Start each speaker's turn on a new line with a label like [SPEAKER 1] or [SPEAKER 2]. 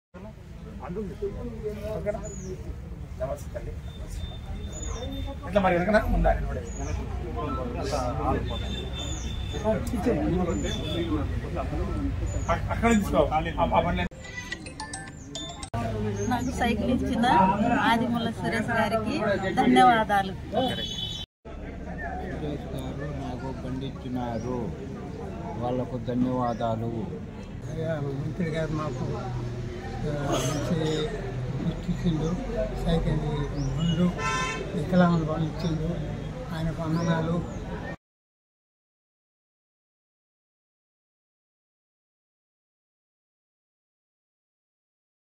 [SPEAKER 1] ఓకేనా నమస్తే తల్లి ఇట్లా మరి వెనకనా ఉందా నిలబడే? అక్- అక్కడ తీసుకో ఆ- ఆ బండ్లు
[SPEAKER 2] నాకు సైకిల్ ఇచ్చిన ఆదిమూల సురేష్ గారికి ధన్యవాదాలు
[SPEAKER 3] సురేష్ గారు నాకు బండి ఇచ్చినారు వాళ్ళకు ధన్యవాదాలు
[SPEAKER 4] అయ్యా మంత్రి గారు మాకు ఆ, మంచి గిఫ్ట్ ఇచ్చిండు సైకిల్ ముందు వికలాంగులు వాళ్ళు ఇచ్చిండు ఆయనకు వందనాలు